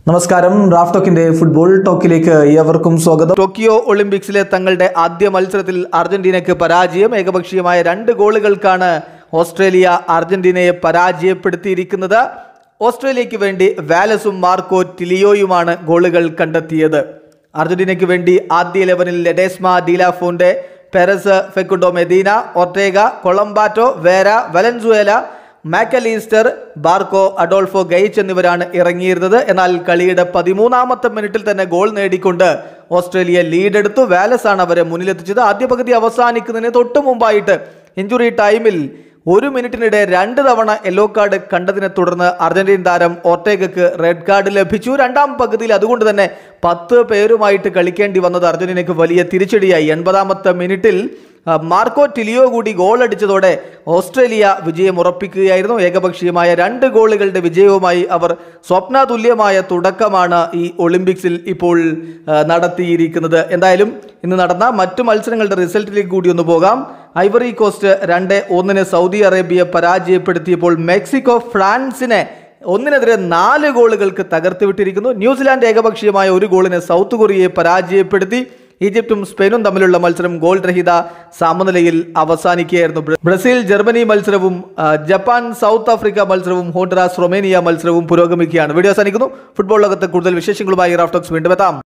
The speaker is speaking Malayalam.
നമസ്കാരം റാഫ് ടോക്കിന്റെ ഫുട്ബോൾ ടോക്കിലേക്ക് ഏവർക്കും സ്വാഗതം ടോക്കിയോ ഒളിമ്പിക്സിലെ തങ്ങളുടെ ആദ്യ മത്സരത്തിൽ അർജന്റീനയ്ക്ക് പരാജയം ഏകപക്ഷീയമായ രണ്ട് ഗോളുകൾക്കാണ് ഓസ്ട്രേലിയ അർജന്റീനയെ പരാജയപ്പെടുത്തിയിരിക്കുന്നത് ഓസ്ട്രേലിയയ്ക്ക് വേണ്ടി വാലസും മാർക്കോ ടിലിയോയുമാണ് ഗോളുകൾ കണ്ടെത്തിയത് അർജന്റീനയ്ക്ക് വേണ്ടി ആദ്യ ലെവനിൽ Ledesma De La Fuente Perez Facundo Medina Ortega Colombatto Vera Valenzuela Mac Allister Barco Adolfo Gaich എന്നിവരാണ് ഇറങ്ങിയിരുന്നത് എന്നാൽ കളിയുടെ പതിമൂന്നാമത്തെ മിനിറ്റിൽ തന്നെ ഗോൾ നേടിക്കൊണ്ട് ഓസ്ട്രേലിയ ലീഡെടുത്തു വാലസ് ആണ് അവരെ മുന്നിലെത്തിച്ചത് ആദ്യ പകുതി അവസാനിക്കുന്നതിന് തൊട്ട് മുമ്പായിട്ട് ഇഞ്ചുറി ടൈമിൽ ഒരു മിനിറ്റിനിടെ രണ്ട് തവണ യെല്ലോ കാർഡ് കണ്ടതിനെ തുടർന്ന് അർജന്റീൻ താരം ഓർട്ടേഗക്ക് റെഡ് കാർഡ് ലഭിച്ചു രണ്ടാം പകുതിയിൽ അതുകൊണ്ട് തന്നെ പത്ത് പേരുമായിട്ട് കളിക്കേണ്ടി വന്നത് അർജന്റീനയ്ക്ക് വലിയ തിരിച്ചടിയായി എൺപതാമത്തെ മിനിറ്റിൽ ആ, മാർക്കോ ടിലിയോ കൂടി ഗോൾ അടിച്ചതോടെ ഓസ്ട്രേലിയ വിജയം ഉറപ്പിക്കുകയായിരുന്നു ഏകപക്ഷീയമായ രണ്ട് ഗോളുകളുടെ വിജയവുമായി അവർ സ്വപ്ന തുല്യമായ തുടക്കമാണ് ഈ ഒളിമ്പിക്സിൽ ഇപ്പോൾ ആ, നടത്തിയിരിക്കുന്നത് എന്തായാലും ഇന്ന് നടന്ന മറ്റു മത്സരങ്ങളുടെ റിസൾട്ടിലേക്ക് കൂടി ഒന്ന് പോകാം ഐവറി കോസ്റ്റ് രണ്ട് ഒന്നിന് സൗദി അറേബ്യ പരാജയപ്പെടുത്തിയപ്പോൾ മെക്സിക്കോ ഫ്രാൻസിനെ ഒന്നിനെതിരെ നാല് ഗോളുകൾക്ക് തകർത്ത് വിട്ടിരിക്കുന്നു ന്യൂസിലാൻഡ് ഏകപക്ഷീയമായ ഒരു ഗോളിന് സൗത്ത് കൊറിയയെ പരാജയപ്പെടുത്തി ഈജിപ്തും സ്പെയിനും തമ്മിലുള്ള മത്സരം ഗോൾ രഹിത സമനിലയിൽ അവസാനിക്കുകയായിരുന്നു ബ്ര- ബ്രസീൽ ജർമ്മനി മത്സരവും ആ, ജപ്പാൻ സൗത്ത് ആഫ്രിക്ക മത്സരവും ഹോണ്ടറാസ് റൊമേനിയ മത്സരവും പുരോഗമിക്കുകയാണ് വീഡിയോ അവസാനിക്കുന്നു ഫുട്ബോൾ ലോകത്തെ കൂടുതൽ വിശേഷങ്ങളുമായി റാഫ്റ്റോക്സ് വീണ്ടും എത്താം